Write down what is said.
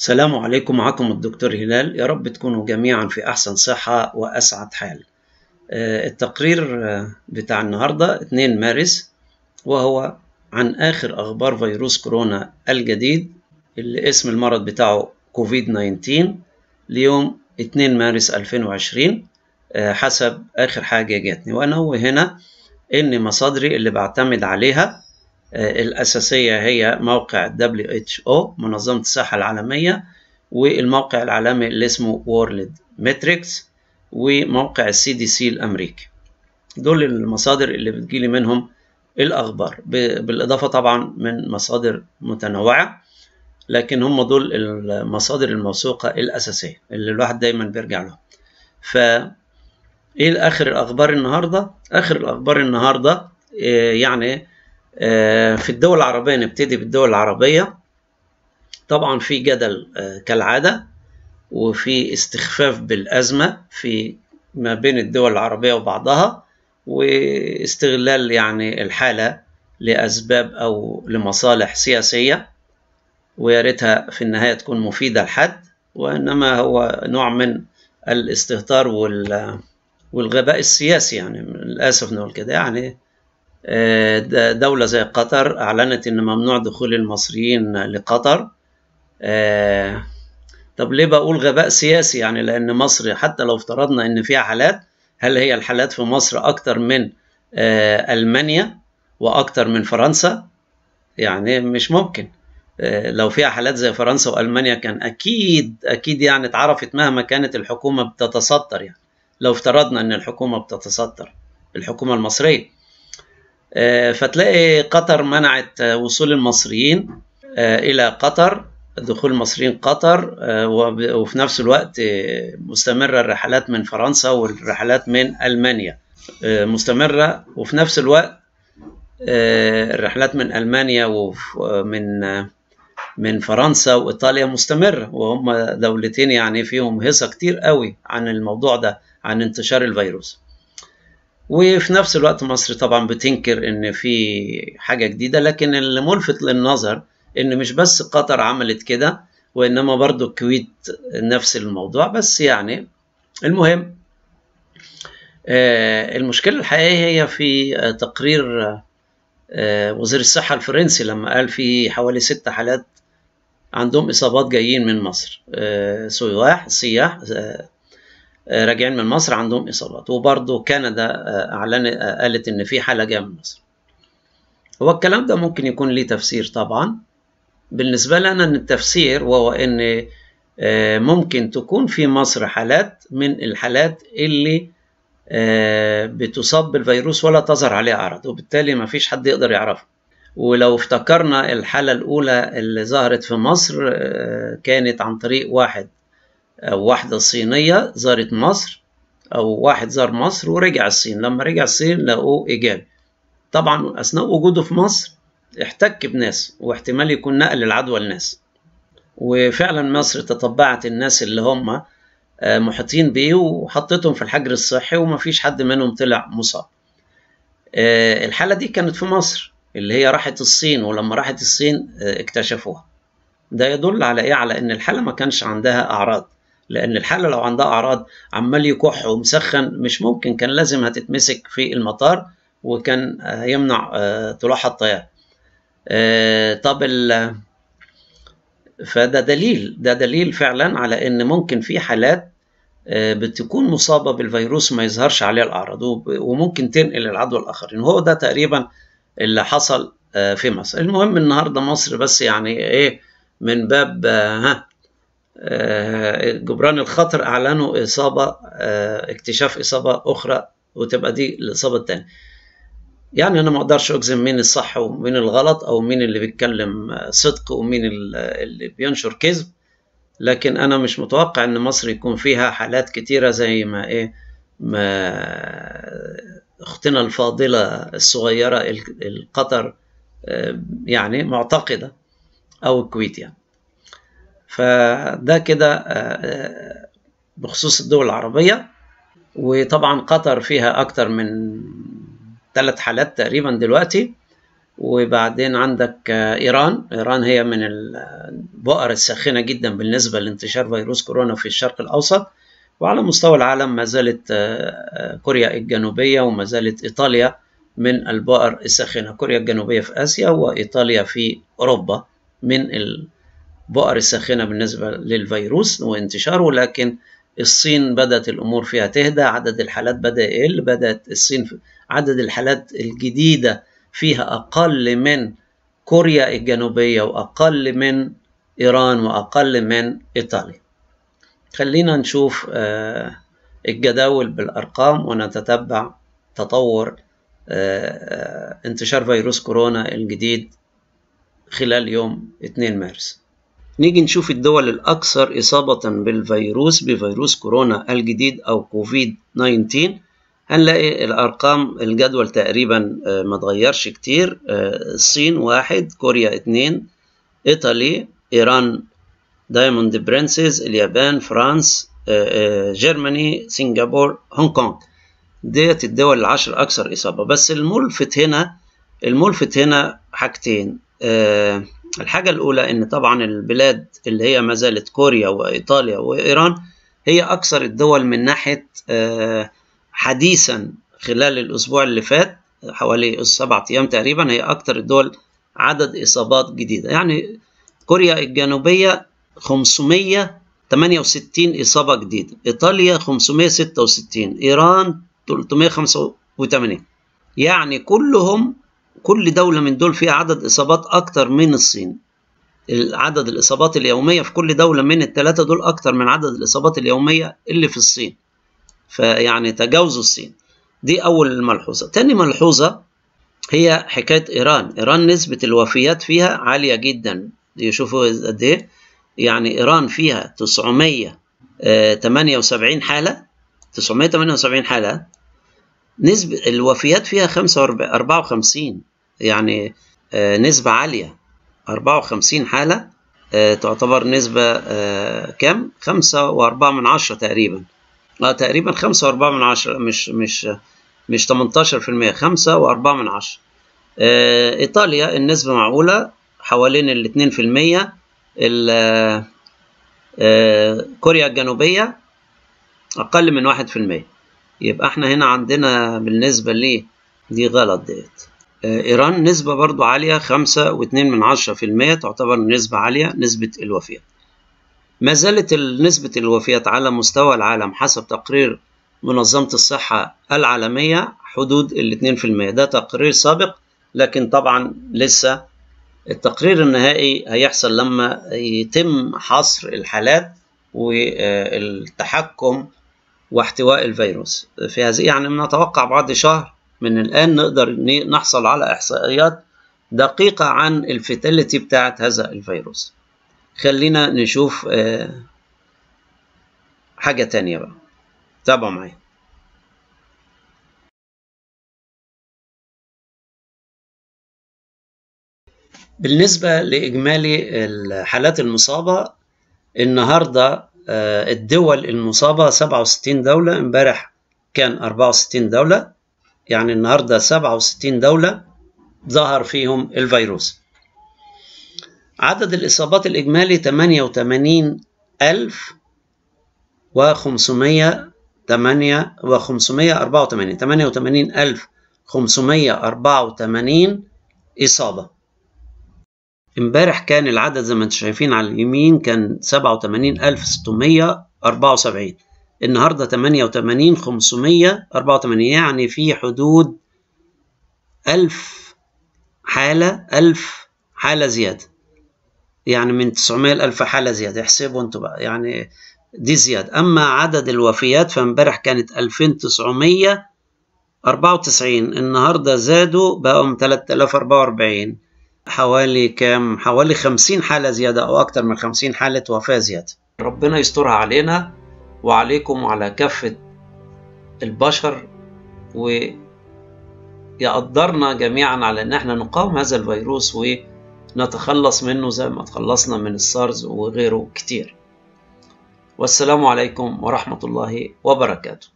السلام عليكم معكم الدكتور هلال يا رب تكونوا جميعا في أحسن صحة وأسعد حال آه، التقرير آه، بتاع النهاردة 2 مارس وهو عن آخر أخبار فيروس كورونا الجديد اللي اسم المرض بتاعه كوفيد 19 ليوم 2 مارس 2020 آه، حسب آخر حاجة جاتني وأنا هو هنا إن مصادري اللي بعتمد عليها الأساسية هي موقع WHO منظمة الصحة العالمية والموقع العالمي اللي اسمه World Metrics وموقع السي دي سي الأمريكي دول المصادر اللي بتجيلي منهم الأخبار بالإضافة طبعا من مصادر متنوعة لكن هم دول المصادر الموثوقة الأساسية اللي الواحد دايما بيرجع لهم ف إيه آخر الأخبار النهاردة؟ آخر الأخبار النهاردة يعني في الدول العربية نبتدي بالدول العربية طبعا في جدل كالعادة وفي استخفاف بالأزمة في ما بين الدول العربية وبعضها واستغلال يعني الحالة لأسباب أو لمصالح سياسية ويا ريتها في النهاية تكون مفيدة لحد وإنما هو نوع من الاستهتار والغباء السياسي يعني للأسف نقول كده يعني دولة زي قطر أعلنت إن ممنوع دخول المصريين لقطر طب ليه بقول غباء سياسي يعني لأن مصر حتى لو افترضنا إن فيها حالات هل هي الحالات في مصر أكتر من ألمانيا وأكتر من فرنسا يعني مش ممكن لو فيها حالات زي فرنسا وألمانيا كان أكيد أكيد يعني اتعرفت مهما كانت الحكومة بتتستر يعني لو افترضنا إن الحكومة بتتستر الحكومة المصرية فتلاقي قطر منعت وصول المصريين إلى قطر دخول المصريين قطر وفي نفس الوقت مستمرة الرحلات من فرنسا والرحلات من ألمانيا مستمرة وفي نفس الوقت الرحلات من ألمانيا ومن من فرنسا وإيطاليا مستمرة وهم دولتين يعني فيهم هيصة كتير قوي عن الموضوع ده عن انتشار الفيروس وفي نفس الوقت مصر طبعا بتنكر ان في حاجة جديدة لكن اللي ملفت للنظر ان مش بس قطر عملت كده وانما برضو الكويت نفس الموضوع بس يعني المهم المشكلة الحقيقية هي في تقرير وزير الصحة الفرنسي لما قال في حوالي ست حالات عندهم إصابات جايين من مصر سياح سياح راجعين من مصر عندهم اصابات وبرضه كندا اعلن قالت ان في حاله جايه من مصر هو الكلام ده ممكن يكون ليه تفسير طبعا بالنسبه لنا ان التفسير وهو ان ممكن تكون في مصر حالات من الحالات اللي بتصاب بالفيروس ولا تظهر عليها اعراض وبالتالي ما فيش حد يقدر يعرفها ولو افتكرنا الحاله الاولى اللي ظهرت في مصر كانت عن طريق واحد أو واحدة صينية زارت مصر أو واحد زار مصر ورجع الصين لما رجع الصين لقوه إيجابي طبعا أثناء وجوده في مصر احتك بناس واحتمال يكون نقل العدوى لناس وفعلا مصر تتبعت الناس اللي هم محيطين بيه وحطتهم في الحجر الصحي ومفيش حد منهم طلع مصاب الحالة دي كانت في مصر اللي هي راحت الصين ولما راحت الصين اكتشفوها ده يدل على ايه على ان الحالة ما كانش عندها اعراض لان الحاله لو عندها اعراض عمال يكح ومسخن مش ممكن كان لازم هتتمسك في المطار وكان يمنع طلوعها الطياره طب فده دليل ده دليل فعلا على ان ممكن في حالات بتكون مصابه بالفيروس ما يظهرش عليها الاعراض وممكن تنقل العدوى الاخرين وهو ده تقريبا اللي حصل في مصر المهم النهارده مصر بس يعني ايه من باب ها جبران الخطر اعلنوا اصابه اكتشاف اصابه اخرى وتبقى دي الاصابه الثانيه يعني انا ما اقدرش اجزم مين الصح ومين الغلط او مين اللي بيتكلم صدق ومين اللي بينشر كذب لكن انا مش متوقع ان مصر يكون فيها حالات كتيره زي ما ايه ما اختنا الفاضله الصغيره القطر يعني معتقده او الكويت يعني فده كده بخصوص الدول العربية وطبعا قطر فيها أكتر من ثلاث حالات تقريبا دلوقتي وبعدين عندك إيران إيران هي من البؤر الساخنة جدا بالنسبة لانتشار فيروس كورونا في الشرق الأوسط وعلى مستوى العالم ما زالت كوريا الجنوبية وما زالت إيطاليا من البؤر الساخنة كوريا الجنوبية في آسيا وإيطاليا في أوروبا من البؤر الساخنة بالنسبة للفيروس وانتشاره لكن الصين بدأت الأمور فيها تهدى عدد الحالات بدأ يقل بدأت الصين عدد الحالات الجديدة فيها أقل من كوريا الجنوبية وأقل من إيران وأقل من إيطاليا خلينا نشوف الجداول بالأرقام ونتتبع تطور انتشار فيروس كورونا الجديد خلال يوم 2 مارس نيجي نشوف الدول الأكثر إصابة بالفيروس بفيروس كورونا الجديد أو كوفيد 19 هنلاقي الأرقام الجدول تقريبا ما تغيرش كتير الصين واحد كوريا اتنين إيطالي إيران دايموند برنسز اليابان فرانس جرماني سنغافور هونج كونج ديت الدول العشر أكثر إصابة بس الملفت هنا الملفت هنا حاجتين أه الحاجة الأولى إن طبعا البلاد اللي هي ما زالت كوريا وإيطاليا وإيران هي أكثر الدول من ناحية أه حديثا خلال الأسبوع اللي فات حوالي سبعة أيام تقريبا هي أكثر الدول عدد إصابات جديدة يعني كوريا الجنوبية 568 إصابة جديدة إيطاليا 566 إيران 385 يعني كلهم كل دولة من دول فيها عدد إصابات أكتر من الصين عدد الإصابات اليومية في كل دولة من الثلاثة دول أكتر من عدد الإصابات اليومية اللي في الصين فيعني تجاوزوا الصين دي أول ملحوظة تاني ملحوظة هي حكاية إيران إيران نسبة الوفيات فيها عالية جدا يشوفوا قد إيه يعني إيران فيها 978 حالة 978 حالة نسبة الوفيات فيها 54 يعني نسبة عالية 54 حالة تعتبر نسبة كام؟ 5.4 من عشرة تقريبا اه تقريبا 5.4 من عشرة مش مش مش 18% 5.4 من عشرة إيطاليا النسبة معقولة حوالين ال 2% كوريا الجنوبية أقل من 1% يبقى احنا هنا عندنا بالنسبة ليه دي غلط ديت إيران نسبة برضو عالية خمسة واتنين من عشرة في المية تعتبر نسبة عالية نسبة الوفيات ما زالت نسبة الوفيات على مستوى العالم حسب تقرير منظمة الصحة العالمية حدود الاتنين في المية ده تقرير سابق لكن طبعا لسه التقرير النهائي هيحصل لما يتم حصر الحالات والتحكم واحتواء الفيروس في هذه يعني نتوقع بعد شهر من الآن نقدر نحصل على إحصائيات دقيقة عن الفتاليتي بتاعت هذا الفيروس خلينا نشوف حاجة تانية بقى تابعوا معايا بالنسبة لإجمالي الحالات المصابة النهاردة الدول المصابة 67 دولة امبارح كان 64 دولة يعني النهاردة 67 دولة ظهر فيهم الفيروس عدد الإصابات الإجمالي 88 ألف وخمسمية تمانية وخمسمية أربعة وتمانين تمانية وتمانين ألف خمسمية أربعة وتمانين إصابة امبارح كان العدد زي ما انتم شايفين على اليمين كان سبعة وتمانين ألف ستمية أربعة وسبعين النهاردة تمانية وتمانين خمسمية أربعة وتمانين يعني في حدود ألف حالة ألف حالة زيادة يعني من 900 ألف حالة زيادة احسبوا انتوا بقى يعني دي زيادة أما عدد الوفيات فامبارح كانت 2994 النهاردة زادوا بقوا 3044 حوالي كام حوالي 50 حالة زيادة أو أكتر من 50 حالة وفاة زيادة ربنا يسترها علينا وعليكم وعلى كافة البشر ويقدرنا جميعا على ان احنا نقاوم هذا الفيروس ونتخلص منه زي ما تخلصنا من السارز وغيره كتير والسلام عليكم ورحمة الله وبركاته